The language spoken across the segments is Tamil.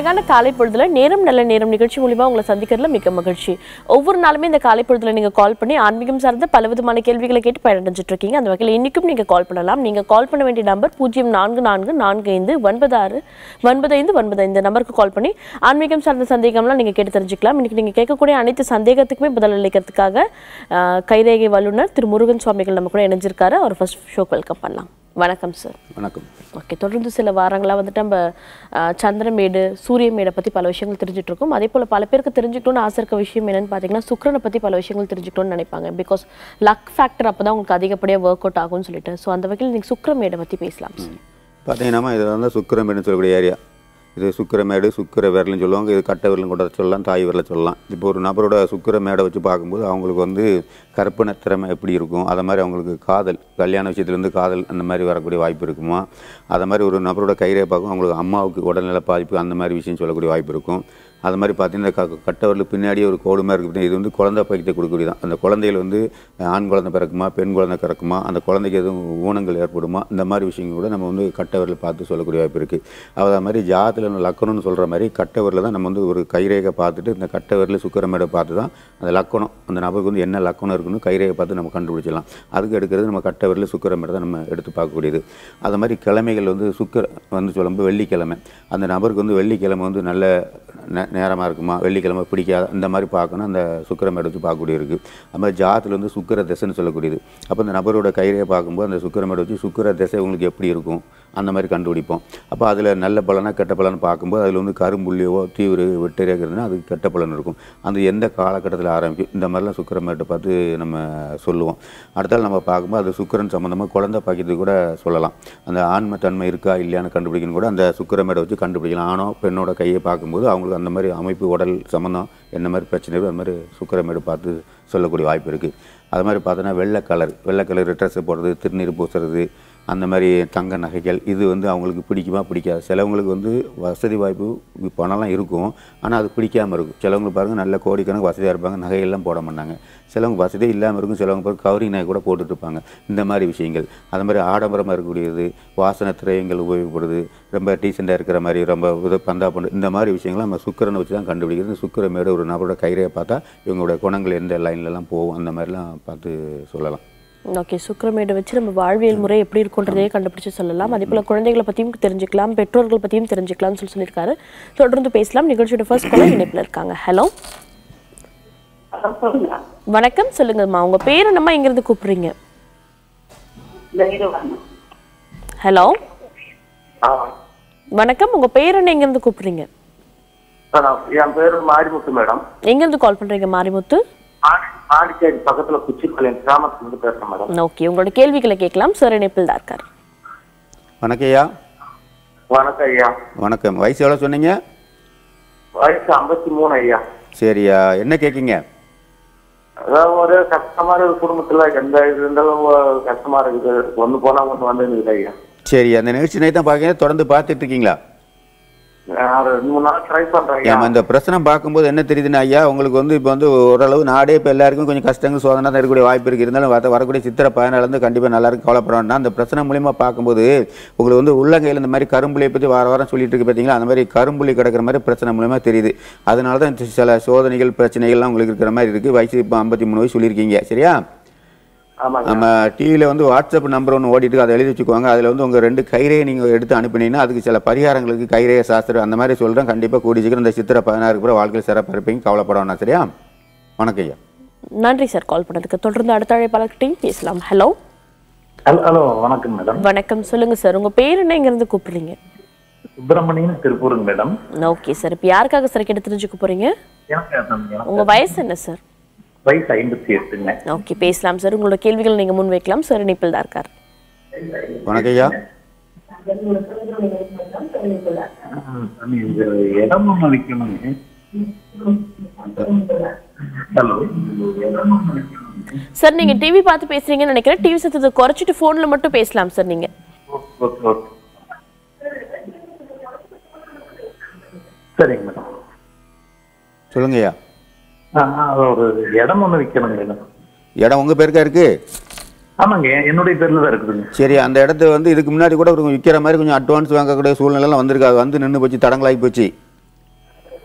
அழகான காலை பொழுதுல நேரம் நல்ல நேரம் நிகழ்ச்சி மூலியமா உங்களை சந்திக்கிறதுல மிக்க மகிழ்ச்சி ஒவ்வொரு நாளுமே இந்த காலை பொழுதுல நீங்க கால் பண்ணி ஆன்மீகம் சார்ந்த பல விதமான கேள்விகளை கேட்டு பயனடைஞ்சிட்டு இருக்கீங்க அந்த வகையில் இன்னைக்கும் நீங்க கால் பண்ணலாம் நீங்க கால் பண்ண வேண்டிய நம்பர் பூஜ்ஜியம் நான்கு நான்கு நான்கு ஐந்து ஒன்பது ஆறு ஒன்பது ஐந்து ஒன்பது ஐந்து நம்பருக்கு கால் பண்ணி ஆன்மீகம் சார்ந்த சந்தேகம்லாம் நீங்க கேட்டு தெரிஞ்சுக்கலாம் இன்னைக்கு நீங்க கேட்கக்கூடிய அனைத்து சந்தேகத்துக்குமே பதில் அளிக்கிறதுக்காக ஆஹ், கைரேகை வல்லுநர் திரு முருகன் சுவாமிகள் நம்ம கூட இணைஞ்சிருக்காரு அவர் ஃபர்ஸ்ட் ஷோக்கு வெல்கம் பண்ணலாம் வணக்கம் சார் வணக்கம் ஓகே தொடர்ந்து சில வாரங்களாக வந்துட்டு நம்ம அஹ், சந்திரமேடு சூரியமேடை பற்றி பல விஷயங்கள் தெரிஞ்சுட்டு இருக்கோம் அதே போல் பல பேருக்கு தெரிஞ்சுக்கணும்னு ஆசை இருக்க விஷயம் என்னன்னு பார்த்தீங்கன்னா சுக்கிரனை பற்றி பல விஷயங்கள் தெரிஞ்சுக்கணும்னு நினைப்பாங்க பிகாஸ் லக் ஃபேக்டர் அப்போ தான் உங்களுக்கு அதிகப்படியாக ஒர்க் அவுட் ஆகும்னு சொல்லிட்டு ஸோ அந்த வகையில் நீங்கள் சுக்கிரமேடை பற்றி பேசலாம் சார் பார்த்தீங்கன்னா இது வந்து சுக்கிரமேடுன்னு சொல்லக்கூடிய ஏரியா இது சுக்கிரமேடு சுக்கிர விரல்னு சொல்லுவாங்க இது கட்டை விரலும் கூட சொல்லலாம் தாய் விரலை சொல்லலாம் இப்போ ஒரு நபரோட சுக்கிர மேடை வச்சு பார்க்கும்போது அவங்களுக்கு வந்து கற்பனை திறமை எப்படி இருக்கும் அதை மாதிரி அவங்களுக்கு காதல் கல்யாண விஷயத்துலேருந்து காதல் அந்த மாதிரி வரக்கூடிய வாய்ப்பு இருக்குமா அதை மாதிரி ஒரு நபரோட கைரே பார்க்கும் அவங்களுக்கு அம்மாவுக்கு உடல்நல பாதிப்பு அந்த மாதிரி விஷயம் சொல்லக்கூடிய வாய்ப்பு இருக்கும் அது மாதிரி பார்த்தீங்கன்னா க கட்டவரில் பின்னாடியே ஒரு கோடுமா இருக்குது இது வந்து குழந்தை பைக்கிட்ட கொடுக்கக்கூடியதான் அந்த குழந்தைகள் வந்து ஆண் குழந்தை பிறக்குமா பெண் குழந்தை பிறக்குமா அந்த குழந்தைக்கு எதுவும் ஊனங்கள் ஏற்படுமா இந்த மாதிரி விஷயங்கள் கூட நம்ம வந்து கட்டவரில் பார்த்து சொல்லக்கூடிய வாய்ப்பு இருக்குது அது மாதிரி ஜாதத்தில் லக்கணம்னு சொல்கிற மாதிரி கட்டவரில் தான் நம்ம வந்து ஒரு கைரேகை பார்த்துட்டு இந்த கட்டவரில் சுக்கரமேடை பார்த்து தான் அந்த லக்கணம் அந்த நபருக்கு வந்து என்ன லக்கணம் இருக்குன்னு கைரேகை பார்த்து நம்ம கண்டுபிடிச்சிடலாம் அதுக்கு எடுக்கிறது நம்ம கட்டவரில் சுக்கரமேடை தான் நம்ம எடுத்து பார்க்கக்கூடியது அது மாதிரி கிழமைகள் வந்து சுக்கர வந்து சொல்லும்போது வெள்ளிக்கிழமை அந்த நபருக்கு வந்து வெள்ளிக்கிழமை வந்து நல்ல நே நேரமாக இருக்குமா வெள்ளிக்கிழமை பிடிக்காத இந்த மாதிரி பார்க்கணும் அந்த சுக்கரம் எடுத்து பார்க்கக்கூடிய இருக்குது அது மாதிரி ஜாத்தில் வந்து சுக்கர திசைன்னு சொல்லக்கூடியது அப்போ அந்த நபரோட கைரையை பார்க்கும்போது அந்த சுக்கரம் வச்சு சுக்கர திசை உங்களுக்கு எப்படி இருக்கும் அந்த மாதிரி கண்டுபிடிப்போம் அப்போ அதில் நல்ல பலனா கெட்ட பலன் பார்க்கும்போது அதில் வந்து கரும்புள்ளியோ தீவிர வெட்டரியாக இருந்ததுன்னா அதுக்கு கெட்ட பலன் இருக்கும் அந்த எந்த காலகட்டத்தில் ஆரம்பிக்கும் இந்த மாதிரிலாம் சுக்கரமேட்டை பார்த்து நம்ம சொல்லுவோம் அடுத்தால் நம்ம பார்க்கும்போது அது சுக்கரன் சம்மந்தமாக குழந்தை பாக்கியத்துக்கு கூட சொல்லலாம் அந்த ஆன்ம தன்மை இருக்கா இல்லையான்னு கண்டுபிடிக்கணும் கூட அந்த சுக்கரமேடை வச்சு கண்டுபிடிக்கலாம் ஆணோ பெண்ணோட கையை பார்க்கும்போது அவங்களுக்கு அந்த மாதிரி அமைப்பு உடல் சம்மந்தம் என்ன மாதிரி பிரச்சனை இருக்கோ அந்த மாதிரி சுக்கரமேடு பார்த்து சொல்லக்கூடிய வாய்ப்பு இருக்குது அது மாதிரி பார்த்தோன்னா வெள்ளை கலர் வெள்ளை கலர் ட்ரெஸ்ஸு போடுறது திருநீர் பூசுறது அந்த மாதிரி தங்க நகைகள் இது வந்து அவங்களுக்கு பிடிக்குமா பிடிக்காது சிலவங்களுக்கு வந்து வசதி வாய்ப்பு பணம்லாம் இருக்கும் ஆனால் அது பிடிக்காமல் இருக்கும் சிலவங்க பாருங்கள் நல்ல கோடிக்கணக்கு வசதியாக இருப்பாங்க நகையெல்லாம் போட மாட்டாங்க சிலவங்க வசதி இல்லாமல் இருக்கும் சிலவங்க பாருங்க கவரிங் நகை கூட போட்டுட்டு இருப்பாங்க இந்த மாதிரி விஷயங்கள் அது மாதிரி ஆடம்பரமாக இருக்கக்கூடியது வாசனை திரயங்கள் உபயோகப்படுது ரொம்ப டீசெண்டாக இருக்கிற மாதிரி ரொம்ப இது பந்தா பண்ணு இந்த மாதிரி விஷயங்களை நம்ம சுக்கரனை வச்சு தான் கண்டுபிடிக்கிறது சுக்கரமேடு ஒரு நபரோட கைரையை பார்த்தா இவங்களோட குணங்கள் எந்த லைன்லலாம் போகும் அந்த மாதிரிலாம் பார்த்து சொல்லலாம் ஓகே சுக்கிரமேடை வச்சு நம்ம வாழ்வியல் முறை எப்படி இருக்குன்றதையே கண்டுபிடிச்சு சொல்லலாம் அதே போல் குழந்தைகளை பற்றியும் தெரிஞ்சுக்கலாம் பெற்றோர்கள் பற்றியும் தெரிஞ்சுக்கலாம்னு சொல்லி சொல்லியிருக்காரு தொடர்ந்து பேசலாம் நிகழ்ச்சியோட ஃபர்ஸ்ட் காலர் இணைப்பில் இருக்காங்க ஹலோ அதான் சொல்லுங்க வணக்கம் சொல்லுங்கம்மா உங்கள் பேர் என்னம்மா எங்கேருந்து கூப்பிடுறீங்க தைரியவான் ஹலோ ஆ வணக்கம் உங்கள் பேர் என்ன எங்கேருந்து கூப்பிடுறீங்க மேடம் என் பேரு மாரிமுத்து மேடம் எங்கேருந்து கால் பண்ணுறீங்க மாரிமுத்து ஆடி- ஆடிச்சேரி பக்கத்துல குச்சிப்பாளையம் கிராமத்துல இருந்து பேசுறேன் மேடம் ஓகே உங்களோட கேள்விகளை கேட்கலாம் சார் இணைப்பில் தான் இருக்கார் வணக்கம்யா வணக்கம் ஐயா வணக்கம் வயசு எவ்வளோ சொன்னீங்க வயசு ஐம்பத்தி மூணு ஐயா சரியா என்ன கேட்குங்க அதாவது ஒரு கஷ்டமா இருக்கு குடும்பத்துல எந்த இது இருந்தாலும் ஒ- கஷ்டமா இருக்குது ஒண்ணு போனா ஒண்ணு வந்து இருக்குது ஐயா சரி அந்த நிகழ்ச்சி நைட் தான் பார்க்க தொடர்ந்து பார்த்துட்டு இருக்கீங்களா நான் ஒரு ரெண்டு மூணு நாள் ட்ரை பண்றேன் ஐயா ஏமா இந்த பிரச்சனை பார்க்கும்போது என்ன தெரியுதுன்னா ஐயா உங்களுக்கு வந்து இப்போ வந்து ஓரளவு நாடே இப்போ எல்லாருக்கும் கொஞ்சம் கஷ்டங்கள் சோதனை தான் இருக்கக்கூடிய வாய்ப்பு இருக்குது இருந்தாலும் வர வரக்கூடிய சித்திரை பதினாலேருந்து கண்டிப்பாக நல்லா இருக்கும் கவலைப்பட வேண்டாம் அந்த பிரச்சனை மூலியமா பார்க்கும்போது உங்களுக்கு வந்து உள்ளங்கையில் இந்த மாதிரி கரும்புலியை பற்றி வார வாரம் சொல்லிட்டு இருக்கு பார்த்தீங்களா அந்த மாதிரி கரும்புலி கிடக்கிற மாதிரி பிரச்சனை மூலியமா தெரியுது அதனால தான் இந்த சில சோதனைகள் பிரச்சனைகள்லாம் உங்களுக்கு இருக்கிற மாதிரி இருக்குது வயசு இப்போ ஐம்பத்தி மூணு வயசு சொல்லியிருக்கீங்க சரியா ஆமாங்க நம்ம டிவியில் வந்து வாட்ஸ்அப் நம்பர் ஒன்று ஓடிட்டு இருக்கு, அதை எழுதி வச்சுக்கோங்க அதில் வந்து உங்கள் ரெண்டு கைரேயை நீங்கள் எடுத்து அனுப்பினீங்கன்னா அதுக்கு சில பரிகாரங்களுக்கு கைரேய சாஸ்திரம் அந்த மாதிரி சொல்கிறேன் கண்டிப்பாக கூடி சீக்கிரம் இந்த சித்திரை பதினாறுக்கு அப்புறம் வாழ்க்கையில் சிறப்பாக இருப்பீங்க கவலைப்பட வேணாம் சரியா வணக்கம் ஐயா நன்றி சார் கால் பண்ணதுக்கு தொடர்ந்து அடுத்த அழைப்பாளர்கிட்டையும் பேசலாம் ஹலோ ஹலோ ஹலோ வணக்கம் மேடம் வணக்கம் சொல்லுங்க சார் உங்க பேர் என்ன இருந்து கூப்பிடுறீங்க சுப்பிரமணியன் திருப்பூருங்க மேடம் ஓகே சார் இப்போ யாருக்காக சார் கேட்டு தெரிஞ்சுக்க போறீங்க எனக்கு எனக்கு உங்க வயசு என்ன சார் வயசு ஐம்பத்தி எட்டுங்க ஓகே பேசலாம் சார் உங்களோட கேள்விகள் நீங்க முன் வைக்கலாம் சார் இணைப்பில் தான் இருக்கார் வணக்கம் ஐயா ம், சாமி, இந்த இடம் ஒண்ணு விற்கணுங்க ஹலோ சார் நீங்க டிவி பார்த்து பேசுறீங்கன்னு நினைக்கிறேன் டிவி சத்தத்தை குறைச்சிட்டு போன்ல மட்டும் பேசலாம் சார் நீங்க ஓகே ஓகே சரிங்க மேடம் சொல்லுங்க ஐயா ஆ, ஆ, ஒரு இடம் ஒண்ணு விற்கணுங்க மேடம் இடம் உங்கள் பேருக்கா இருக்குது ஆமாங்க என்னுடைய பேர்ல தான் இருக்குதுங்க சரி அந்த இடத்த வந்து இதுக்கு முன்னாடி கூட ஒரு விற்கிற மாதிரி கொஞ்சம் அட்வான்ஸ் வாங்கக்கூடிய சூழ்நிலைலாம் வந்திருக்கு அது வந்து நின்று போச்சு தடங்களாகி போச்சு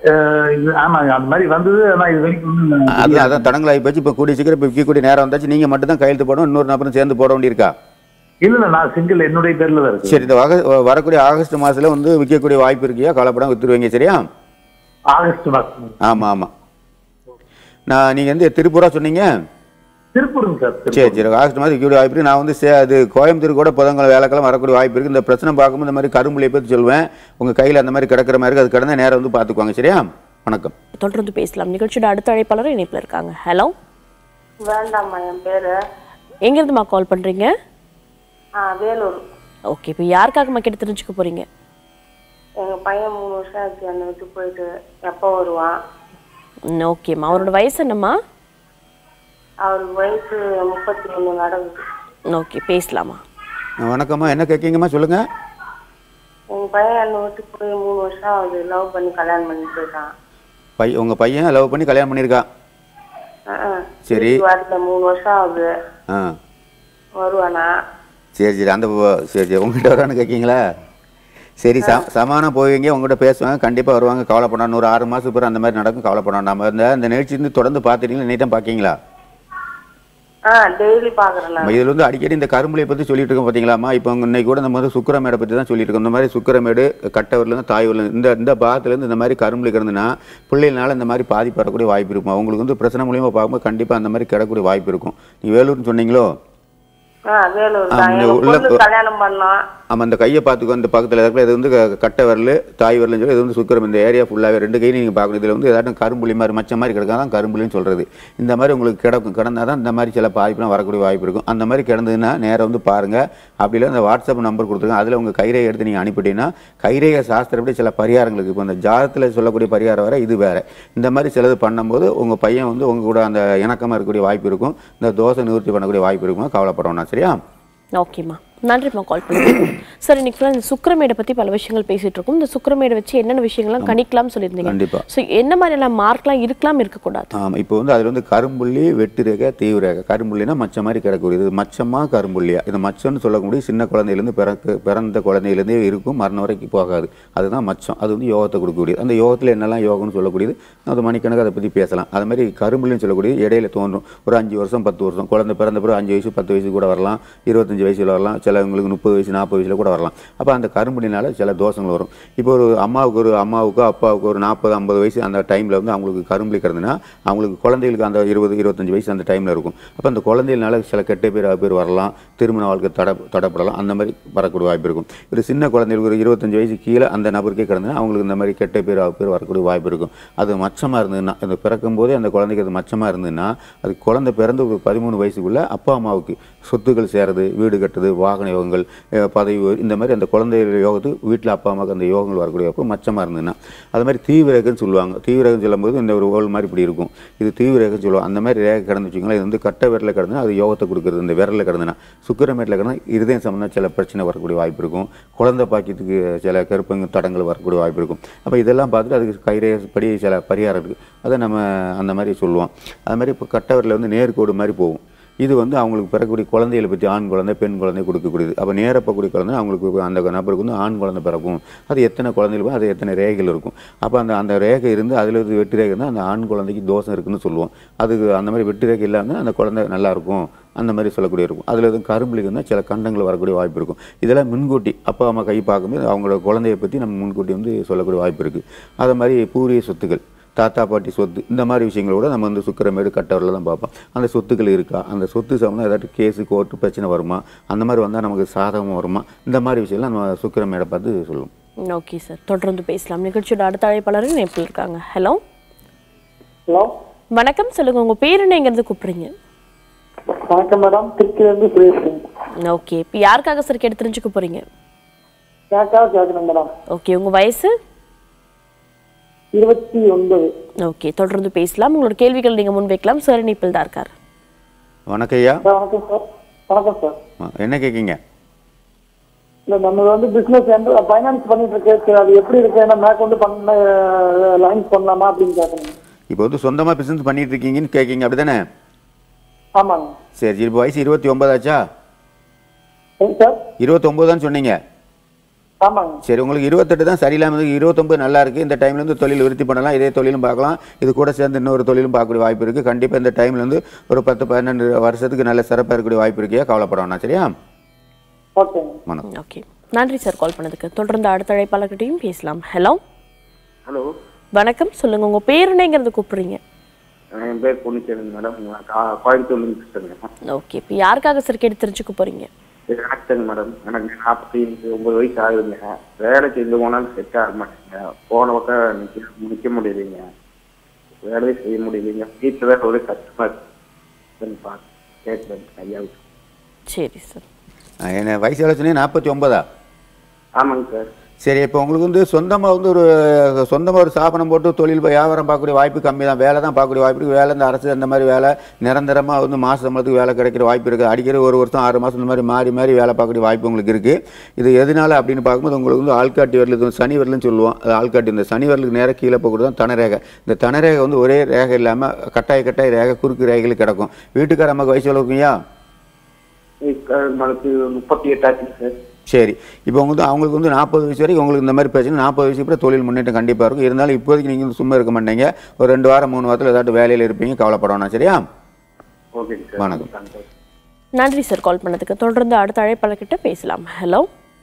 அஹ், இது ஆமாங்க அந்த மாதிரி வந்தது ஆனா இது வரைக்கும் ஒண்ணும் நான் அதான் அதான் தடங்களாகி போச்சு இப்போ கூடிய சீக்கிரம் இப்போ விற்கக்கூடிய நேரம் வந்தாச்சு நீங்கள் மட்டும் தான் கையெழுத்து போடணும் இன்னொரு நபரும் சேர்ந்து போட வேண்டியிருக்கா இல்ல இல்ல நான் சிங்கிள் என்னுடைய பேர்ல தான் இருக்கு சரி இந்த வக வரக்கூடிய ஆகஸ்ட் மாதத்தில் வந்து விற்கக்கூடிய வாய்ப்பு இருக்கியா கவலைப்படாம விற்றுருவீங்க சரியா ஆகஸ்ட் மாசம் ஆமாம் ஆமாம் நான் நீங்கள் வந்து திருப்பூரா சொன்னீங்க திருப்பூருங்க சார் சரி திருப்பூர். சரி ஆகஸ்ட் மாதம் விற்கக்கூடிய வாய்ப்பு இருக்கு நான் வந்து சே அது கோயம்புத்தூர் கூட புதன்கிழமை வேலைக்கிழமை வரக்கூடிய வாய்ப்பு இருக்குது இந்த பிரச்சனை பார்க்கும்போது இந்த மாதிரி கரும்புலியை பற்றி சொல்லுவேன் உங்கள் கையில் அந்த மாதிரி கிடக்கிற மாதிரி இருக்கு அது கிடந்த நேரம் வந்து பார்த்துக்குவாங்க சரியா வணக்கம் தொடர்ந்து பேசலாம் நிகழ்ச்சியோட அடுத்த அழைப்பாளர் இணைப்பில் இருக்காங்க ஹலோ வேண்டாம்மா என் பேரு எங்கேருந்துமா கால் பண்ணுறீங்க ஆ வேலூர் ஓகே இப்போ யாருக்காகம்மா கேட்டு தெரிஞ்சுக்க போகிறீங்க எங்க பையன் மூணு வருஷம் ஆச்சு என்னை விட்டு போயிட்டு எப்போ வருவான் ஓகேம்மா அவரோட வயசு என்னம்மா அவருக்கு வயசு முப்பத்தி ஒன்று நடக்குது ஓகே பேசலாமா வணக்கம்மா என்ன கேட்கீங்கம்மா சொல்லுங்கள் எங்க பையன் என்னை விட்டு போய் மூணு வருஷம் ஆகுது லவ் பண்ணி கல்யாணம் பண்ணி போயிட்டான் பை உங்கள் பையன் லவ் பண்ணி கல்யாணம் பண்ணியிருக்கா ஆ, ஆ. சரி. வீட்டுக்கு வரல மூணு வருஷம் ஆகுது ஆ வருவானா சரி சரி அந்த ப- சரி சரி உங்ககிட்ட வரான்னு கேட்கீங்களா சரி ச சமானம் போவீங்க உங்ககிட்ட பேசுவாங்க கண்டிப்பாக வருவாங்க கவலைப்படாம ஒரு ஆறு மாதத்துக்கு பிறகு அந்த மாதிரி நடக்கும் கவலைப்படாம நம்ம இந்த இந்த நிகழ்ச்சி இருந்து தொடர்ந்து பார்த்துட்டீங்களா நீட்டம் பார்க்கீங்களா ஆ டெய்லி பாக்குறேன் நான் நம்ம இதில் வந்து அடிக்கடி இந்த கரும்புலியை பற்றி சொல்லிட்டு இருக்கோம் பார்த்தீங்களாம்மா இப்போ இன்னைக்கு கூட நம்ம வந்து சுக்கரமேடை பற்றி தான் சொல்லிட்டு இருக்கோம் இந்த மாதிரி சுக்கரமேடு கட்டவர்லேருந்து தாய்வர்லேருந்து இந்த இந்த பாகத்துலேருந்து இந்த மாதிரி கரும்புலி கிடந்துன்னா பிள்ளைகளால இந்த மாதிரி பாதிப்பு வரக்கூடிய வாய்ப்பு இருக்கும் அவங்களுக்கு வந்து பிரச்சனை மூலியமாக பார்க்கும்போது கண்டிப்பாக அந்த மாதிரி கிடக்கூடிய வாய்ப்பு இருக்கும் நீ வேலூர்னு சொன்னீங்களோ ஆ வேலூர் ஆ, தான் இந்த எங்க உள்ள- பொண்ணு கல்யாணம் பண்ணோம் ஆமாம் அந்த கையை பார்த்துக்கோ இந்த பக்கத்தில் இருக்கிற இது வந்து க- கட்டை வரல் தாய் வரலன்னு சொல்லி இது வந்து சுக்கரம் இந்த ஏரியா ஃபுல்லாகவே ரெண்டு கையும் நீங்கள் பார்க்கணும் இதில் வந்து ஏதாட்டும் கரும்புலி மாதிரி மச்ச மாதிரி கிடக்கா தான் கரும்புலின்னு சொல்கிறது இந்த மாதிரி உங்களுக்கு கிடக்கும் கிடந்தால் தான் இந்த மாதிரி சில பாதிப்புலாம் வரக்கூடிய வாய்ப்பு இருக்கும் அந்த மாதிரி கிடந்ததுன்னா நேரம் வந்து பாருங்கள் அப்படி இல்லை இந்த வாட்ஸ்அப் நம்பர் கொடுத்துருங்க அதில் உங்கள் கைரேகை எடுத்து நீங்கள் அனுப்பிட்டீங்கன்னா கைரேகை சாஸ்திரப்படி சில பரிகாரங்களுக்கு இப்போ இந்த ஜாதத்தில் சொல்லக்கூடிய பரிகாரம் வேறு இது வேறு இந்த மாதிரி சிலது பண்ணும்போது உங்கள் பையன் வந்து உங்கள் கூட அந்த இணக்கமாக இருக்கக்கூடிய வாய்ப்பு இருக்கும் இந்த தோசை நிவர்த்தி பண்ணக்கூடிய வாய்ப்பு இருக்கும் கவலைப்படணும் சரியா ஓகேம்மா நன்றிம்மா கால் பண்ணி சார் இன்னைக்கு ஃபுல்லாக இந்த சுக்கிரமேடை பற்றி பல விஷயங்கள் பேசிட்டு இருக்கோம் இந்த சுக்கிரமேடை வச்சு என்னென்ன விஷயங்கள்லாம் கணிக்கலாம்னு சொல்லியிருந்தீங்க கண்டிப்பா. ஸோ என்ன மாதிரியெல்லாம் மார்க்லாம் இருக்கலாம் இருக்கக்கூடாது ஆமாம் இப்போ வந்து அதில் வந்து கரும்புள்ளி வெட்டு ரேகை தீவு ரேகை கரும்புள்ளினா மச்சம் மாதிரி கிடக்கூடியது இது மச்சமா கரும்புள்ளியா இது மச்சம்னு சொல்லக்கூடிய சின்ன குழந்தையிலேருந்து பிறக்க பிறந்த குழந்தையிலேருந்தே இருக்கும் மரணம் வரைக்கும் போகாது அதுதான் மச்சம் அது வந்து யோகத்தை கொடுக்கக்கூடியது அந்த யோகத்தில் என்னெல்லாம் யோகம்னு சொல்லக்கூடியது அது மணிக்கணக்கு அதை பற்றி பேசலாம் அது மாதிரி கரும்புள்ளின்னு சொல்லக்கூடியது இடையில தோன்றும் ஒரு அஞ்சு வருஷம் பத்து வருஷம் குழந்தை பிறந்த பிறகு அஞ்சு வயசு பத்து வயசு கூட வரலாம் இருபத்தஞ்சு வயசுல வரலாம் சிலவங்களுக்கு முப்பது வயசு நாற்பது வயசுல கூட வரலாம் அப்போ அந்த கரும்புலினால சில தோஷங்கள் வரும் இப்போ ஒரு அம்மாவுக்கு ஒரு அம்மாவுக்கோ அப்பாவுக்கு ஒரு நாற்பது ஐம்பது வயசு அந்த டைமில் வந்து அவங்களுக்கு கரும்புலி கிடந்துன்னா அவங்களுக்கு குழந்தைகளுக்கு அந்த இருபது இருபத்தஞ்சு வயசு அந்த டைமில் இருக்கும் அப்போ அந்த குழந்தைகளால சில கெட்ட பேர் பேர் வரலாம் திருமண வாழ்க்கை தட தடப்படலாம் அந்த மாதிரி வரக்கூடிய வாய்ப்பு இருக்கும் ஒரு சின்ன குழந்தைகளுக்கு ஒரு இருபத்தஞ்சு வயசு கீழே அந்த நபருக்கே கிடந்துன்னா அவங்களுக்கு இந்த மாதிரி கெட்ட பேர் பேர் வரக்கூடிய வாய்ப்பு இருக்கும் அது மச்சமாக இருந்ததுன்னா அந்த பிறக்கும் போதே அந்த குழந்தைக்கு அது மச்சமாக இருந்ததுன்னா அது குழந்தை பிறந்து ஒரு பதிமூணு வயசுக்குள்ள அப்பா அம்மாவுக்கு சொத்துக்கள் சேருது வீடு கட்டுது வாகன யோகங்கள் அஹ் பதவி உயர்வு, இந்த மாதிரி அந்த குழந்தை யோகத்துக்கு வீட்டில் அப்பா அம்மாவுக்கு அந்த யோகங்கள் வரக்கூடிய அப்போ மச்சமாக இருந்ததுன்னா அது மாதிரி தீவிரகன்னு சொல்லுவாங்க தீவிரகம் சொல்லும்போது இந்த ஒரு ஓல் மாதிரி இப்படி இருக்கும் இது தீவிரகம் சொல்லுவாங்க அந்த மாதிரி ரேகை கிடந்து வச்சுக்கோங்களேன் இது வந்து கட்டை விரலில் கிடந்துன்னா அது யோகத்தை கொடுக்குறது இந்த விரலில் கிடந்துன்னா சுக்கரமேட்டில் கிடந்தா இருதயம் சம்மந்தம் சில பிரச்சனை வரக்கூடிய வாய்ப்பு இருக்கும் குழந்தை பாக்கியத்துக்கு சில கருப்பங்க தடங்கள் வரக்கூடிய வாய்ப்பு இருக்கும் அப்போ இதெல்லாம் பார்த்துட்டு அதுக்கு கைரேகப்படி சில பரிகாரம் இருக்குது அதை நம்ம அந்த மாதிரி சொல்லுவோம் அது மாதிரி இப்போ கட்டை விரலில் வந்து நேர்கோடு மாதிரி போகும் இது வந்து அவங்களுக்கு பிறக்கக்கூடிய குழந்தைகளை பற்றி ஆண் குழந்தை பெண் குழந்தை கொடுக்கக்கூடியது அப்போ நேரப்பக்கூடிய குழந்தை அவங்களுக்கு அந்த நபருக்கு வந்து ஆண் குழந்தை பிறக்கும் அது எத்தனை குழந்தைகள் இருக்கும் அது எத்தனை ரேகைகள் இருக்கும் அப்போ அந்த அந்த ரேகை இருந்து அதில் இருந்து வெட்டு ரேகை இருந்தால் அந்த ஆண் குழந்தைக்கு தோஷம் இருக்குன்னு சொல்லுவோம் அதுக்கு அந்த மாதிரி வெட்டு ரேகை இல்லாமல் அந்த குழந்தை நல்லா இருக்கும் அந்த மாதிரி சொல்லக்கூடிய இருக்கும் அதில் எதுவும் கரும்புலிக்கு இருந்தால் சில கண்டங்கள் வரக்கூடிய வாய்ப்பு இருக்கும் இதெல்லாம் முன்கூட்டி அப்பா அம்மா கை பார்க்கும்போது அவங்களோட குழந்தைய பற்றி நம்ம முன்கூட்டி வந்து சொல்லக்கூடிய வாய்ப்பு இருக்குது அது மாதிரி பூரிய சொத்துக்கள் தாத்தா பாட்டி சொத்து இந்த மாதிரி விஷயங்களோட நம்ம வந்து சுக்கரமேடு கட்டவரில் தான் பார்ப்போம் அந்த சொத்துக்கள் இருக்கா அந்த சொத்து சம்மந்தம் ஏதாட்டு கேஸு கோர்ட்டு பிரச்சனை வருமா அந்த மாதிரி வந்தால் நமக்கு சாதகமாக வருமா இந்த மாதிரி விஷயம்லாம் நம்ம சுக்கரமேடை பார்த்து சொல்லுவோம் ஓகே சார் தொடர்ந்து பேசலாம் நிகழ்ச்சியோட அடுத்த அழைப்பாளர் இணைப்பில் இருக்காங்க ஹலோ ஹலோ வணக்கம் சொல்லுங்க உங்க பேர் என்ன எங்கேருந்து கூப்பிடுறீங்க வணக்கம் மேடம் திருச்சியிலேருந்து சுரேஷ் ஓகே இப்போ யாருக்காக சார் கேட்டு தெரிஞ்சுக்க போறீங்க கேட்காக கேட்கணும் மேடம் ஓகே உங்க வயசு இருபத்தி ஒன்பது ஓகே தொடர்ந்து பேசலாம் உங்களோட கேள்விகள் நீங்க முன்வைக்கலாம் சார் இணைப்பில் தான் இருக்கார் வணக்கம் ஐயா சார் வணக்கம் சார் வணக்கம் சார் ஆ, என்ன கேட்கீங்க இல்லை நம்ம வந்து பிஸ்னஸ் ஃபைனான்ஸ் பண்ணிட்டு இருக்கு சரி, அது எப்படி இருக்கு என்ன மேற்கொண்டு பண்ண லைன்ஸ் பண்ணலாமா அப்படின்னு கேட்கணும் இப்போ வந்து சொந்தமாக பிஸ்னஸ் பண்ணிட்டு இருக்கீங்கன்னு கேட்கீங்க அப்படி தானே ஆமாங்க சரி சரி இப்போ வயசு இருபத்தி ஒன்பதாச்சா சரி சார் இருபத்தொம்போதான்னு சொன்னீங்க ஆமாங்க சரி உங்களுக்கு இருபத்தெட்டு தான் சரியில்லாமல் இருக்கு இருபத்தொம்பது நல்லா இருக்குது இந்த டைம்ல இருந்து தொழில் விருத்தி பண்ணலாம் இதே தொழிலும் பார்க்கலாம் இது கூட சேர்ந்து இன்னொரு தொழிலும் பார்க்கக்கூடிய வாய்ப்பு இருக்குது கண்டிப்பாக இந்த டைம்ல இருந்து ஒரு பத்து பதினெண்டு வருஷத்துக்கு நல்ல சிறப்பாக இருக்கக்கூடிய வாய்ப்பு இருக்கியா கவலைப்பட வேணாம் சரியா ஓகேங்க வணக்கம் ஓகே நன்றி சார் கால் பண்ணதுக்கு தொடர்ந்து அடுத்த அழைப்பாளர்கிட்டையும் பேசலாம் ஹலோ ஹலோ வணக்கம் சொல்லுங்க உங்க பேர் என்னங்கிறது கூப்பிடுறீங்க என் பேர் பொன்னிச்சேரி மேடம் நான் கா- கோயம்புத்தூர்லேருந்து பேசுகிறேங்க ஓகே இப்போ யாருக்காக சார் கேட்டு தெரிஞ்சுக்க போறீங்க எனக்குங்க மேடம் எனக்கு நாற்பத்தி ஒன்பது வயசு ஆகுதுங்க வேலைக்கு எங்கே போனாலும் செட் ஆக மாட்டேங்க போன பக்கம் நிற்க நிற்க முடியலைங்க வேலையே செய்ய முடியலைங்க வீட்டில் வேற ஒரே கஷ்டமா இருக்குன்னு பார்த்து கேட்குறேன் ஐயாவுக்கு சரி சார் அஹ் என்ன வயசு எவ்வளோ சொன்னீங்க நாற்பத்தி ஒன்பதா ஆமாங்க சார் சரி இப்போ உங்களுக்கு வந்து சொந்தமாக வந்து ஒரு சொந்தமாக ஒரு ஸ்தாபனம் போட்டு தொழில் வியாபாரம் பார்க்கக்கூடிய வாய்ப்பு கம்மி தான் வேலை தான் பார்க்கக்கூடிய வாய்ப்பு இருக்குது வேலை இந்த அரசு அந்த மாதிரி வேலை நிரந்தரமாக வந்து மாச சம்பளத்துக்கு வேலை கிடைக்கிற வாய்ப்பு இருக்குது அடிக்கடி ஒரு வருஷம் ஆறு மாதம் இந்த மாதிரி மாறி மாறி வேலை பார்க்கக்கூடிய வாய்ப்பு உங்களுக்கு இருக்குது இது எதனால அப்படின்னு பார்க்கும்போது உங்களுக்கு வந்து ஆள்காட்டி வரல இது வந்து சனி வரலன்னு சொல்லுவோம் அது ஆள்காட்டி இந்த சனி வரலுக்கு நேராக கீழே போகிறது தான் தனரேகை இந்த தனரேகை வந்து ஒரே ரேகை இல்லாமல் கட்டாய கட்டாய ரேகை குறுக்கு ரேகைகள் கிடக்கும் வீட்டுக்கார அம்மாக்கு வயசு எவ்வளோ இருக்குங்கய்யா நம்மளுக்கு முப்பத்தி எட்டாச்சுங்க சார் சரி இப்போ வந்து அவங்களுக்கு வந்து நாற்பது வயசு வரைக்கும் உங்களுக்கு இந்த மாதிரி பிரச்சனை நாற்பது வயசுக்கு அப்புறம் தொழில் முன்னேற்றம் கண்டிப்பாக இருக்கும் இருந்தாலும் இப்போதைக்கு நீங்கள் வந்து சும்மா இருக்க மாட்டீங்க ஒரு ரெண்டு வாரம் மூணு வாரத்தில் ஏதாட்டும் வேலையில் இருப்பீங்க கவலைப்பட வேணாம் சரியா ஓகேங்க சார் வணக்கம். சார் நன்றி சார் கால் பண்ணதுக்கு தொடர்ந்து அடுத்த அழைப்பாளர்கிட்ட பேசலாம் ஹலோ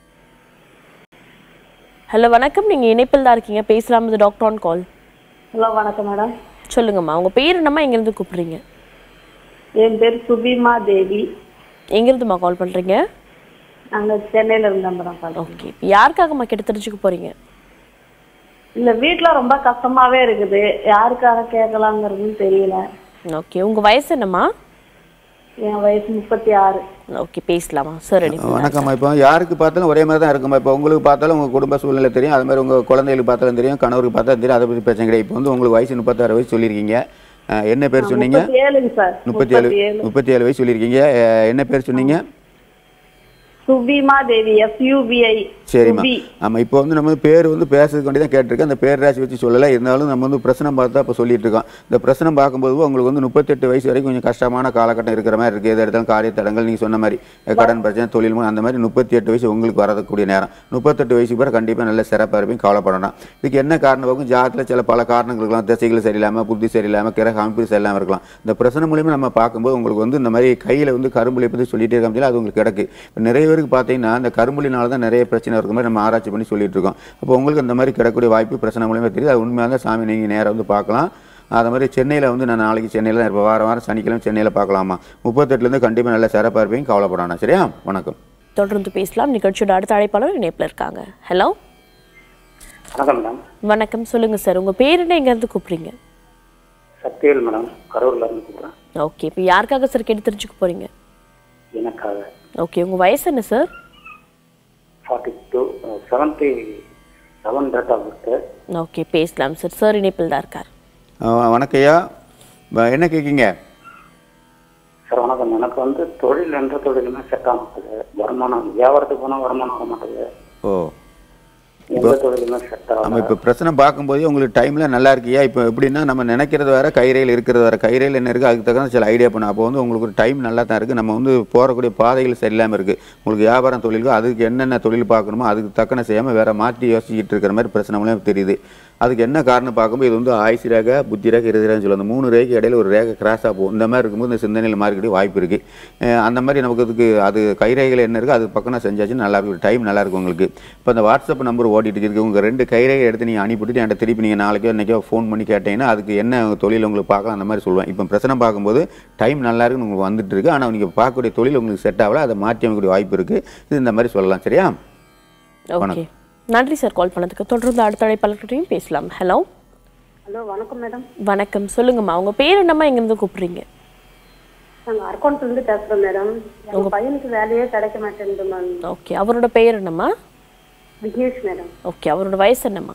ஹலோ வணக்கம் நீங்க இணைப்பில் தான் இருக்கீங்க பேசலாம் இது டாக்டர் ஆன் கால் ஹலோ வணக்கம் மேடம் சொல்லுங்கம்மா உங்க பேர் என்னம்மா எங்கிருந்து கூப்பிடுறீங்க என் பேர் சுபிமா தேவி எங்கிருந்துமா கால் பண்றீங்க நாங்க சென்னையில இருந்தோம் மேடம் பார்த்து ஓகே இப்போ யாருக்காகம்மா கேட்டு தெரிஞ்சுக்க போறீங்க இல்ல வீட்ல ரொம்ப கஷ்டமாவே இருக்குது யாருக்காக கேட்கலாங்கிறதுன்னு தெரியல ஓகே உங்க வயசு என்னம்மா என் வயசு முப்பத்தி ஆறு ஓகே பேசலாமா சார் ரெடி வணக்கம்மா இப்போ யாருக்கு பார்த்தாலும் ஒரே மாதிரி தான் இருக்குமா இப்போ உங்களுக்கு பார்த்தாலும் உங்கள் குடும்ப சூழ்நிலை தெரியும் அது மாதிரி உங்கள் குழந்தைகளுக்கு பார்த்தாலும் தெரியும் கணவருக்கு பார்த்தாலும் தெரியும் அதை பற்றி பிரச்சனை கிடையாது இப்போ வந்து உங்களுக்கு வயசு முப்பத்தாறு வயசு சொல்லியிருக்கீங்க அஹ், என்ன பேர் சொன்னீங்க முப்பத்தி ஏழுங்க சார் முப்பத்தி ஏழு முப்பத்தி ஏழு வயசு சொல்லியிருக்கீங்க அஹ், என்ன பேர் சொன்னீங்க சுபிமா தேவி எஸ்யூபிஐ சரிம்மா ஆமாம் இப்போ வந்து நம்ம வந்து பேர் வந்து பேசுறதுக்கு வேண்டி தான் கேட்டிருக்கேன் அந்த பேர் ராசி வச்சு சொல்லலை இருந்தாலும் நம்ம வந்து பிரச்சனை பார்த்து தான் இப்போ சொல்லிட்டு இருக்கோம் இந்த பிரச்சனை பார்க்கும்போது உங்களுக்கு வந்து முப்பத்தெட்டு வயசு வரைக்கும் கொஞ்சம் கஷ்டமான காலகட்டம் இருக்கிற மாதிரி இருக்குது எது எடுத்தாலும் காரிய தடங்கள் நீங்கள் சொன்ன மாதிரி அஹ், கடன் பிரச்சனை தொழில் முறை, அந்த மாதிரி முப்பத்தி எட்டு வயசு உங்களுக்கு வரக்கூடிய நேரம் முப்பத்தெட்டு வயசு பிறகு கண்டிப்பாக நல்ல சிறப்பாக இருப்பீங்க கவலைப்படணும் இதுக்கு என்ன காரணம் பார்க்கும் ஜாதத்தில் சில பல காரணங்கள் இருக்கலாம் திசைகள் சரியில்லாமல் புத்தி சரியில்லாமல் கிரக அமைப்பு சரியில்லாமல் இருக்கலாம் இந்த பிரச்சனை மூலியமாக நம்ம பார்க்கும்போது உங்களுக்கு வந்து இந்த மாதிரி கையில் வந்து கரும்புலி பற்றி சொல்லிட்டே இருக்காங்க அது உங்களுக்கு கிடக்கு இப்போ நிறைய பேருக்கு பார்த்தீங்கன்னா இந்த கரும்புலினால தான் நிறைய பிரச்சனை இருக்க மாதிரி நம்ம ஆராய்ச்சி பண்ணி சொல்லிட்டு இருக்கோம் அப்போ உங்களுக்கு இந்த மாதிரி கிடக்கூடிய வாய்ப்பு பிரச்சனை மூலியமாக தெரியுது அது உண்மையாக தான் சாமி நீங்கள் நேராக வந்து பார்க்கலாம் அது மாதிரி சென்னையில் வந்து நான் நாளைக்கு சென்னையில் தான் இருப்பேன் வாரம் வாரம் சனிக்கிழமை சென்னையில் பார்க்கலாமா முப்பத்தெட்டுலேருந்து கண்டிப்பாக நல்ல சிறப்பாக இருப்பீங்க கவலைப்படானா சரியா வணக்கம் தொடர்ந்து பேசலாம் நிகழ்ச்சியோட அடுத்த அழைப்பாளர் இணைப்பில் இருக்காங்க ஹலோ வணக்கம் மேடம் வணக்கம் சொல்லுங்க சார் உங்க பேர் என்ன எங்கிருந்து கூப்பிடுறீங்க சக்திவேல் மேடம் கரூர்ல இருந்து கூப்பிடுறேன் ஓகே இப்போ யாருக்காக சார் கேட்டு தெரிஞ்சுக்க போறீங்க எனக்காக ஓகே உங்க வயசு என்ன sir forty two seventy seven date of birth okay பேசலாம் சார் சார் இணைப்பில் தான் இருக்கார் அஹ் வணக்கம்யா வ- என்ன கேட்கீங்க சார் வணக்கம் எனக்கு வந்து தொழில் எந்த தொழிலுமே செட் ஆக மாட்டேது வருமானம் வியாபாரத்துக்கு போனால் வருமானம் வர மாட்டேது ஓ எந்த தொழிலுமே செட் நம்ம ஆகல இப்போ பிரச்சனை பார்க்கும்போது உங்களுக்கு டைமில் நல்லா இருக்கியா இப்போ எப்படின்னா நம்ம நினைக்கிறது வேற கைரேல் இருக்கிறது வேற கைரேல் என்ன இருக்குது அதுக்கு தகுந்த சில ஐடியா பண்ணும் அப்போ வந்து உங்களுக்கு ஒரு டைம் நல்லா தான் இருக்குது நம்ம வந்து போகக்கூடிய பாதைகள் சரியில்லாமல் இருக்குது உங்களுக்கு வியாபாரம் தொழிலுக்கு அதுக்கு என்னென்ன தொழில் பார்க்கணுமோ அதுக்கு தக்கன செய்யாமல் வேற மாற்றி யோசிச்சுட்டு இருக்கிற மாதிரி பிரச்சனை மூலம் தெரியுது அதுக்கு என்ன காரணம் பார்க்கும்போது இது வந்து ஆயுசு ரேகை புத்தி ரேகை இறுதி ரேகைன்னு சொல்லுவாங்க அந்த மூணு ரேகை இடையில ஒரு ரேகை கிராஸாக போகும் இந்த மாதிரி இருக்கும்போது இந்த சிந்தனையில் மாறிக்கிட்டே வாய்ப்பு இருக்குது அந்த மாதிரி நமக்கு அதுக்கு அது கைரேகைகள் என்ன இருக்குது அது பக்கம் செஞ்சாச்சுன்னா நல்லா இருக்கும் டைம் நல்லா இருக்கும் உங்களுக்கு இப்போ அந்த வாட்ஸ்அப் நம்பர் ஓடிட்டு இருக்கு உங்கள் ரெண்டு கைரேகை எடுத்து நீங்கள் அனுப்பிவிட்டு என்கிட்ட திருப்பி நீங்கள் நாளைக்கோ இன்றைக்கோ ஃபோன் பண்ணி கேட்டீங்கன்னா அதுக்கு என்ன தொழில் உங்களுக்கு பார்க்கலாம் அந்த மாதிரி சொல்லுவேன் இப்போ பிரச்சனை பார்க்கும்போது டைம் நல்லா இருக்குன்னு உங்களுக்கு வந்துட்டு இருக்கு ஆனால் நீங்கள் பார்க்கக்கூடிய தொழில் உங்களுக்கு செட் ஆகல அதை மாற்றி அமைக்கக்கூடிய வாய்ப்பு இருக்குது இது இந்த மாதிரி சொல்லலாம் சரியா ஓகே நன்றி சார் கால் பண்ணதுக்கு தொடர்ந்து அடுத்த அழைப்பாளர்கிட்டையும் பேசலாம் ஹலோ ஹலோ வணக்கம் மேடம் வணக்கம் சொல்லுங்கம்மா உங்க பேர் என்னம்மா எங்கிருந்து கூப்பிடுறீங்க நாங்க அக்கௌண்ட்ல இருந்து பேசுறோம் மேடம் எங்க பையனுக்கு வேலையே கிடைக்க மாட்டேங்குது மேம் ஓகே அவரோட பெயர் என்னம்மா விக்னேஷ் மேடம் ஓகே அவரோட வயசு என்னம்மா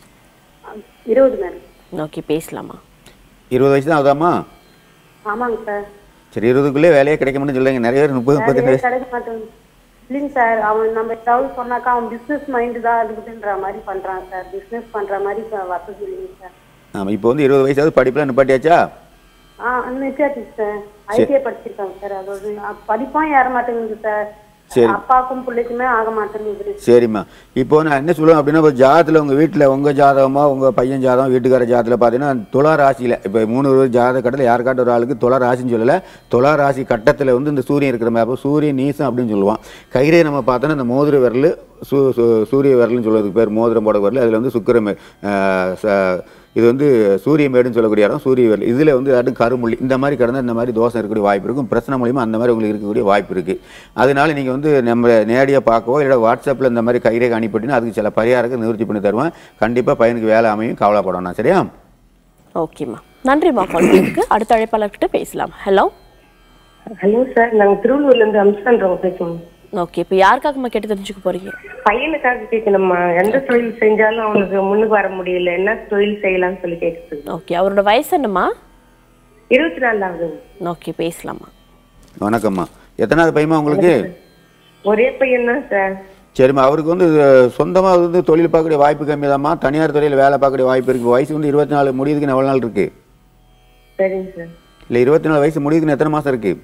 இருபது மேடம் ஓகே பேசலாமா இருபது வயசு தான் ஆகுதாம்மா ஆமாங்க சார் சரி இருபதுக்குள்ளே வேலையே கிடைக்க மாட்டேன்னு சொல்லுங்க நிறைய பேர் முப்பது முப்பத்தெண்டு வேலையே வயசு கிடைக்க மாட்டேங்குது இல்லைங்க சார் அவன் நம்ம ஏதாவது சொன்னாக்கா அவன் பிசினஸ் மைண்டு தான் இருக்குதுன்ற மாதிரி பண்றான் சார் பிசினஸ் பண்ற மாதிரி இப்ப வசதி இல்லைங்க சார் ஆமாம் இப்போ வந்து இருபது வயசாவது படிப்பில் நிப்பாட்டியாச்சா ஆ நிச்சயாச்சு சார் ஐடிஐ படிச்சிருக்காங்க சார் அதோட அ- படிப்பும் ஏற மாட்டேங்குது சார் சரி. அப்பாவுக்கும் பிள்ளைக்குமே ஆக மாட்டேங்குது சரிம்மா இப்போ நான் என்ன சொல்லுவேன் அப்படின்னா இப்போ ஜாதத்தில் உங்கள் வீட்டில் உங்கள் ஜாதகமோ உங்கள் பையன் ஜாதகம் வீட்டுக்கார ஜாதத்தில் பார்த்தீங்கன்னா துலா ராசியில் இப்போ மூணு ஒரு ஜாதக கட்டத்தில் யாருக்காட்ட ஒரு ஆளுக்கு துலா ராசின்னு சொல்லலை துலா ராசி கட்டத்தில் வந்து இந்த சூரியன் இருக்கிற மாதிரி அப்போ சூரியன் நீசம் அப்படின்னு சொல்லுவான் கைரே நம்ம பார்த்தோன்னா இந்த மோதிர விரல் சூ சூ- சூரிய விரல்னு சொல்றதுக்கு பேர் மோதிரம் போட விரல் அதில் வந்து சுக்கிரமே ஆஹ் ச- இது வந்து சூரிய மேடுன்னு சொல்லக்கூடிய இடம் சூரிய விரல் இதில் வந்து அடும் கருமுள்ளி இந்த மாதிரி கிடந்தா இந்த மாதிரி தோஷம் இருக்கக்கூடிய வாய்ப்பு இருக்கும் பிரச்சனை மூலியமாக அந்த மாதிரி உங்களுக்கு இருக்கக்கூடிய வாய்ப்பு இருக்குது அதனால நீங்கள் வந்து நம்ம நேரடியாக பார்க்கவோ இல்லை வாட்ஸ்அப்பில் இந்த மாதிரி கைரேகை அனுப்பிட்டீங்கன்னா அதுக்கு சில பரிகாரத்தை நிவர்த்தி பண்ணி தருவேன் கண்டிப்பாக பையனுக்கு வேலை அமையும் கவலைப்படணும் சரியா ஓகேம்மா நன்றிம்மா கால் பண்ணதுக்கு அடுத்த அழைப்பாளர்கிட்ட பேசலாம் ஹலோ ஹலோ சார் நாங்க திருவள்ளூர்ல இருந்து அம்சான்றவங்க பேசுவோம் ஓகே இப்போ யாருக்காகம்மா கேட்டு தெரிஞ்சுக்க போறீங்க பையனுக்காக கேட்கணும்மா எந்த தொழில் செஞ்சாலும் அவனுக்கு முன்னுக்கு வர முடியல என்ன தொழில் செய்யலாம்னு சொல்லி கேட்குறது ஓகே அவரோட வயசு என்னம்மா இருபத்தி நாலு ஆகுது ஓகே பேசலாமா வணக்கம்மா எத்தனாவது பையமா உங்களுக்கு ஒரே பையன் தான் சார் சரிம்மா அவருக்கு வந்து சொந்தமாக வந்து தொழில் பார்க்கக்கூடிய வாய்ப்பு கம்மி தான்மா தனியார் துறையில் வேலை பார்க்கக்கூடிய வாய்ப்பு இருக்குது வயசு வந்து இருபத்தி நாலு முடியுதுக்கு எவ்வளோ நாள் இருக்குது சரிங்க சார் இல்லை இருபத்தி நாலு வயசு முடியுதுன்னு எத்தனை மாதம் இருக்குது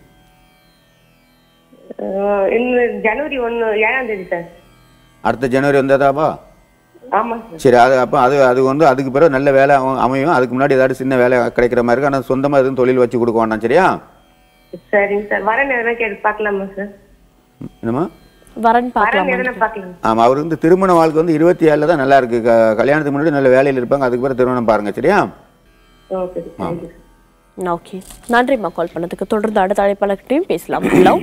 அஹ் இன்னும் ஜனவரி ஒன்று ஏழாம் தேதி சார் அடுத்த ஜனவரி வந்ததாப்பா ஆமா சார் சரி அது அப்போ அது அது வந்து அதுக்கு பிறகு நல்ல வேலை அம- அமையும் அதுக்கு முன்னாடி ஏதாவது சின்ன வேலை கிடைக்கிற மாதிரி இருக்கும் ஆனால் சொந்தமாக எதுவும் தொழில் வச்சு கொடுக்க வேண்டாம் சரியா சரிங்க சார் வர நேரம் கேட்டு பார்க்கலாமா சார் என்னம்மா வரன் வர பார்க்கலாமா நேரம் பார்க்கலாம் ஆமாம் அவர் வந்து திருமண வாழ்க்கை வந்து இருபத்தி ஏழில் தான் நல்லா இருக்கு க- கல்யாணத்துக்கு முன்னாடி நல்ல வேலையில் இருப்பாங்க அதுக்கு பிறகு திருமணம் பாருங்க சரியா ஓகே தேங்க்யூ ஓகே நன்றிம்மா கால் பண்ணதுக்கு தொடர்ந்து அடுத்த அழைப்பாளர்கிட்டையும் பேசலாம் ஹலோ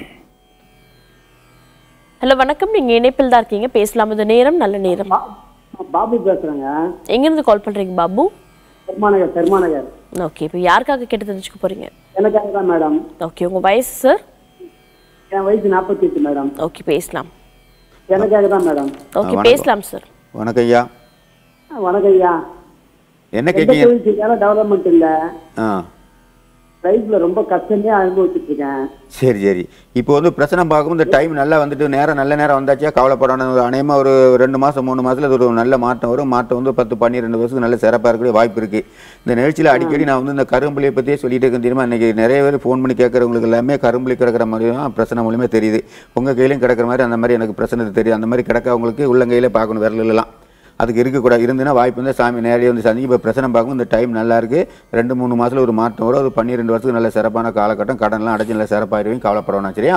ஹலோ வணக்கம் நீங்க இணைப்பில் தான் இருக்கீங்க பேசலாம் இந்த நேரம் நல்ல நேரம் பாபு பேசுறேங்க எங்கிருந்து கால் பண்றீங்க பாபு பெருமாநகர் பெருமாநகர் ஓகே இப்போ யாருக்காக கேட்டு தெரிஞ்சுக்க போறீங்க எனக்காக தான் மேடம் ஓகே உங்க வயசு சார் என் வயசு நாற்பத்தி எட்டு மேடம் ஓகே பேசலாம் எனக்காக தான் மேடம் ஓகே வணக்கம். பேசலாம் சார் வணக்கம் ஐயா வணக்கம் ஐயா என்ன எந்த கேட்கீங்க தொழில் செஞ்சாலும் டெவலப்மெண்ட் இல்லை ஆ லைஃப்ல ரொம்ப கஷ்டமே அனுபவிச்சுட்டு இருக்கேன் சரி சரி இப்போ வந்து பிரச்சனை பார்க்கும்போது இந்த டைம் நல்லா வந்துட்டு நேரம் நல்ல நேரம் வந்தாச்சா கவலைப்படணும் ஒரு அநேகமாக ஒரு ரெண்டு மாதம் மூணு மாதத்தில் அது ஒரு நல்ல மாற்றம் வரும் மாற்றம் வந்து பத்து பன்னிரெண்டு வருஷத்துக்கு நல்ல சிறப்பாக இருக்கக்கூடிய வாய்ப்பு இருக்குது இந்த நிகழ்ச்சியில் அடிக்கடி நான் வந்து இந்த கரும்புலியை பற்றியே சொல்லிட்டு இருக்கேன் தெரியுமா இன்றைக்கி நிறைய பேர் ஃபோன் பண்ணி கேட்குறவங்களுக்கு எல்லாமே கரும்புலி கிடக்கிற மாதிரி தான் பிரச்சனை மூலியமே தெரியுது உங்கள் கையிலையும் கிடக்கிற மாதிரி அந்த மாதிரி எனக்கு பிரச்சனை தெரியுது அந்த மாதிரி கிடக்கவங்களுக்கு உள்ளங்கையிலே பார்க்கணும் விரலெல்லாம் அதுக்கு இருக்கக்கூடாது இருந்துன்னா வாய்ப்பு வந்து சாமி நேரடியாக வந்து சந்திக்க இப்போ பிரச்சனை பார்க்கும் இந்த டைம் நல்லா இருக்கு ரெண்டு மூணு மாதத்தில் ஒரு மாற்றம் வரும் அது பன்னிரெண்டு வருஷத்துக்கு நல்ல சிறப்பான காலகட்டம் கடன்லாம் அடைச்சு நல்ல சிறப்பாயிருவீங்க கவலைப்பட வேணாம் சரியா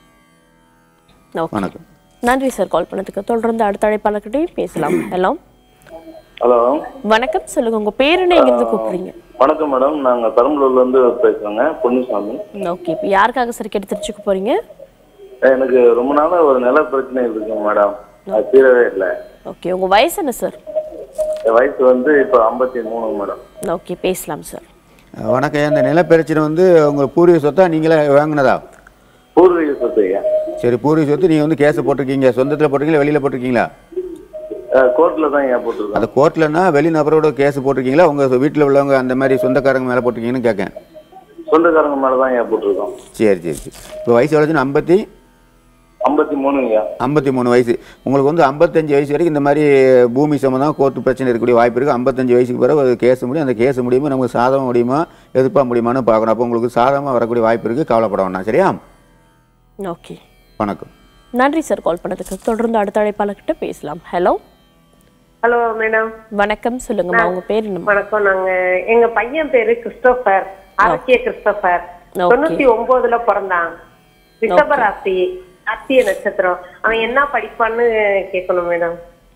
ஓகே வணக்கம் நன்றி சார் கால் பண்ணதுக்கு தொடர்ந்து அடுத்த அழைப்பாளர்கிட்டையும் பேசலாம் ஹலோ ஹலோ வணக்கம் சொல்லுங்க உங்க பேர் என்ன எங்கிருந்து கூப்பிடுறீங்க வணக்கம் மேடம் நாங்கள் பெரம்பலூர்ல இருந்து பேசுறோங்க பொன்னுசாமி ஓகே இப்போ யாருக்காக சார் கேட்டு தெரிஞ்சுக்க போறீங்க எனக்கு ரொம்ப நாளா ஒரு நில பிரச்சனை இருக்குங்க மேடம் அது தீரவே இல்லை ஓகே உங்க வயசு என்ன சார் என் வயசு வந்து இப்போ ஐம்பத்தி மூணு மேடம் ஓகே பேசலாம் சார் அஹ் வணக்கம் இந்த நிலப்பிரச்சனை வந்து உங்கள் பூர்வீக சொத்தா நீங்களே வாங்கினதா பூர்வீக சொத்து ஐயா சரி பூர்வீக சொத்து நீங்கள் வந்து கேஸ் போட்டிருக்கீங்க சொந்தத்தில் போட்டிருக்கீங்களா வெளியில் போட்டிருக்கீங்களா கோர்ட்டில் தான் ஐயா போட்டிருக்கோம் அது கோர்ட்லன்னா வெளிநபரோட கேஸ் போட்டிருக்கீங்களா உங்கள் வீட்டில் உள்ளவங்க அந்த மாதிரி சொந்தக்காரங்க மேலே போட்டிருக்கீங்கன்னு கேட்கேன் சொந்தக்காரங்க மேலே தான் ஐயா போட்டிருக்கோம் சரி சரி சரி இப்போ வயசு எவ்வளோச்சுன்னா ஐம்பத்தி ஐம்பத்தி மூணு ஐயா ஐம்பத்தி மூணு வயசு உங்களுக்கு வந்து ஐம்பத்தஞ்சு வயசு வரைக்கும் இந்த மாதிரி பூமி சம்மந்தம் கோர்ட்டு பிரச்சனை இருக்கக்கூடிய வாய்ப்பு இருக்குது ஐம்பத்தஞ்சு வயசுக்கு பிறகு ஒரு கேஸ் முடியும் அந்த கேஸ் முடியுமோ நமக்கு சாதகம் முடியுமா எதிர்ப்பா முடியுமான்னு பார்க்கணும் அப்போ உங்களுக்கு சாதகமாக வரக்கூடிய வாய்ப்பு இருக்குது கவலைப்பட வேண்டாம் சரியா ஓகே வணக்கம் நன்றி சார் கால் பண்ணதுக்கு தொடர்ந்து அடுத்த அழைப்பாளர்கிட்ட பேசலாம் ஹலோ ஹலோ மேடம் வணக்கம் சொல்லுங்கம்மா உங்க பேர் என்னம்மா வணக்கம் நாங்க எங்க பையன் பேரு கிறிஸ்டோபர் அரசிய கிறிஸ்டோபர் Okay. தொண்ணூத்தி ஒன்பதுல பிறந்தான் ரிஷப ராசி அத்திய நட்சத்திரம் அவன் என்ன படிப்பான்னு கேட்கணும் மேடம்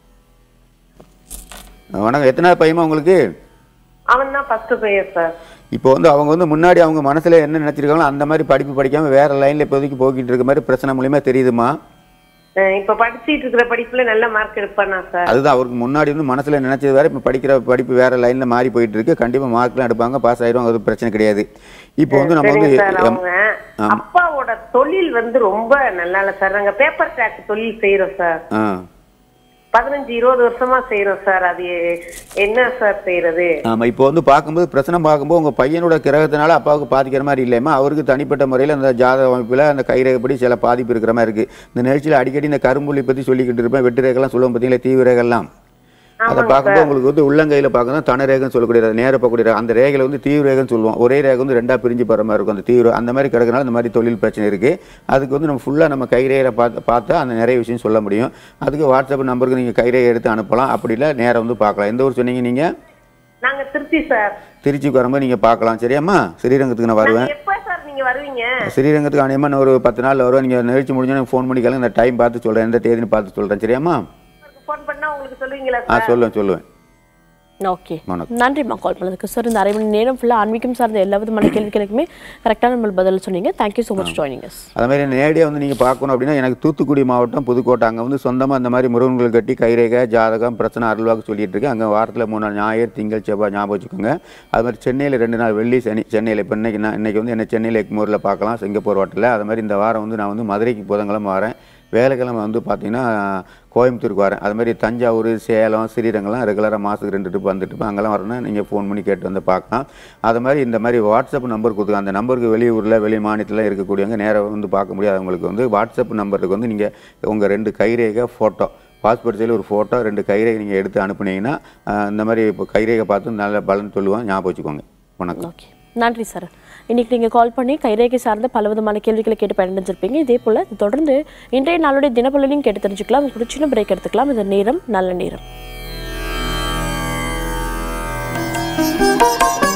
வணக்கம் எத்தனை பையமா உங்களுக்கு அவன் தான் ஃபர்ஸ்ட் பையன் சார் இப்போ வந்து அவங்க வந்து முன்னாடி அவங்க மனசில் என்ன நினச்சிருக்காங்களோ அந்த மாதிரி படிப்பு படிக்காமல் வேறு லைனில் இப்போதைக்கு போய்கிட்டு இருக்க மாதிரி பிரச்சனை மூலியமா தெரியுதுமா அஹ் இப்ப படிச்சிட்டு இருக்கிற படிப்புல நல்ல மார்க் எடுப்பானா சார் அதுதான் அவருக்கு முன்னாடி வந்து மனசில் நினச்சது வேறு இப்போ படிக்கிற படிப்பு வேறு லைனில் மாறி போயிட்டு இருக்கு கண்டிப்பாக மார்க்லாம் எடுப்பாங்க பாஸ் ஆயிடுவாங்க அது பிரச்சனை கிடையாது இப்போ வந்து நம்ம வந்து சரிங்க சார் எம்- அவங்க ஆமா. அப்பாவோட தொழில் வந்து ரொம்ப நல்லா இல்ல சார் நாங்க பேப்பர் டேக் தொழில் செய்யறோம் சார் ஆ பதினஞ்சு இருபது வருஷமா செய்யறோம் சார் அது என்ன சார் செய்யறது ஆமாம் இப்போ வந்து பார்க்கும்போது பிரச்சனை பார்க்கும்போது உங்கள் பையனோட கிரகத்தினால அப்பாவுக்கு பாதிக்கிற மாதிரி இல்லையம்மா அவருக்கு தனிப்பட்ட முறையில் அந்த ஜாதக அமைப்பில் அந்த கைரேகைப்படி சில பாதிப்பு இருக்கிற மாதிரி இருக்குது இந்த நிகழ்ச்சியில் அடிக்கடி இந்த கரும்புள்ளி பற்றி சொல்லிக்கிட்டு இருப்பேன் வெட்டு ரேகெல்லாம் சொல்லுவோம் பார்த்தீங்களா தீவிரங்கள்லாம் அதை பார்க்கும்போது உங்களுக்கு வந்து உள்ளங்கையில் பார்க்கணும் தனரேகன்னு சொல்லக்கூடிய நேர போகக்கூடிய ரேகை. அந்த ரேகையில் வந்து தீவிர ரேகைன்னு சொல்லுவோம் ஒரே ரேகை வந்து ரெண்டா பிரிஞ்சு போகிற மாதிரி இருக்கும் அந்த தீவிர அந்த மாதிரி கிடக்கனால இந்த மாதிரி தொழில் பிரச்சனை இருக்குது அதுக்கு வந்து நம்ம ஃபுல்லாக நம்ம கைரேகை பார்த்து பார்த்தா அந்த நிறைய விஷயம் சொல்ல முடியும் அதுக்கு வாட்ஸ்அப் நம்பருக்கு நீங்கள் கைரேகை எடுத்து அனுப்பலாம் அப்படி இல்லை நேரம் வந்து பார்க்கலாம் எந்த ஊர் சொன்னீங்க நீங்கள் நாங்க திருச்சி சார் திருச்சிக்கு வரும்போது நீங்கள் பார்க்கலாம் சரியாம்மா ஸ்ரீரங்கத்துக்கு நான் வருவேன் எப்ப சார் நீங்க வருவீங்க ஸ்ரீரங்கத்துக்கு அநியமாக நான் ஒரு பத்து நாள் வருவேன் நீங்கள் நிகழ்ச்சி முடிஞ்சோன்னு ஃபோன் பண்ணி கேளுங்க இந்த டைம் பார்த்து சொல்கிறேன் எந்த தேதின்னு பார்த்து சொல்கிறேன் சரியாம்மா போன் பண்ணா உங்களுக்கு சொல்லுவீங்களா ஆ சார் சொல்லுவேன் சொல்லுவேன் ஓகே வணக்கம். நன்றிம்மா கால் பண்ணதுக்கு சார் இந்த அரை மணி நேரம் ஃபுல்லாக ஆன்மீகம் சார்ந்த எல்லா விதமான கேள்விகளுக்குமே கரெக்டான நம்ம பதில் சொன்னீங்க thank you so much joining us அது மாதிரி நேரடியாக வந்து நீங்கள் பார்க்கணும் அப்படின்னா எனக்கு தூத்துக்குடி மாவட்டம் புதுக்கோட்டை அங்கே வந்து சொந்தமாக இந்த மாதிரி முருகன்கள் கட்டி கைரேகை ஜாதகம் பிரச்சனை அருள்வாக்கு சொல்லிட்டு இருக்கேன் அங்கே வாரத்தில் மூணு நாள் ஞாயிறு திங்கள் செவ்வாய் ஞாபகம் வச்சுக்கோங்க அது மாதிரி சென்னையில் ரெண்டு நாள் வெள்ளி சனி சென்னையில் இப்போ இன்னைக்கு நான் இன்னைக்கு வந்து என்ன சென்னையில் எக்மூரில் பார்க்கலாம் சிங்கப்பூர் ஹோட்டலில் அது மாதிரி இந்த வாரம் வந்து நான் வந்து மதுரைக்கு புதன்கிழமை வரேன் வேலைக்கிழமை வந்து பார்த்தீங்கன்னா கோயம்புத்தூருக்கு வரேன் அது மாதிரி தஞ்சாவூர் சேலம் ஸ்ரீரங்கம்லாம் ரெகுலராக மாதத்துக்கு ரெண்டு ட்ரிப் வந்துட்டு இருப்பேன் அங்கெல்லாம் வரணும்னா நீங்கள் ஃபோன் பண்ணி கேட்டு வந்து பார்க்கலாம் அது மாதிரி இந்த மாதிரி வாட்ஸ்அப் நம்பர் கொடுத்துருங்க அந்த நம்பருக்கு வெளியூரில் வெளி மாநிலத்தில் இருக்கக்கூடியவங்க நேராக வந்து பார்க்க முடியாதவங்களுக்கு வந்து வாட்ஸ்அப் நம்பருக்கு வந்து நீங்கள் உங்கள் ரெண்டு கைரேகை ஃபோட்டோ பாஸ்போர்ட் சைடில் ஒரு ஃபோட்டோ ரெண்டு கைரேகை நீங்கள் எடுத்து அனுப்புனீங்கன்னா ஆஹ், இந்த மாதிரி இப்போ கைரேகை பார்த்து நல்ல பலன் சொல்லுவோம் ஞாபகம் வச்சுக்கோங்க வணக்கம் ஓகே நன்றி சார் இன்னைக்கு நீங்கள் கால் பண்ணி கைரேகை சார்ந்த பல விதமான கேள்விகளை கேட்டு பயனடைஞ்சிருப்பீங்க இதே போல் இது தொடர்ந்து இன்றைய நாளுடைய தினப்பலனையும் கேட்டு தெரிஞ்சுக்கலாம் ஒரு சின்ன பிரேக் எடுத்துக்கலாம் இந்த நேரம் நல்ல நேரம்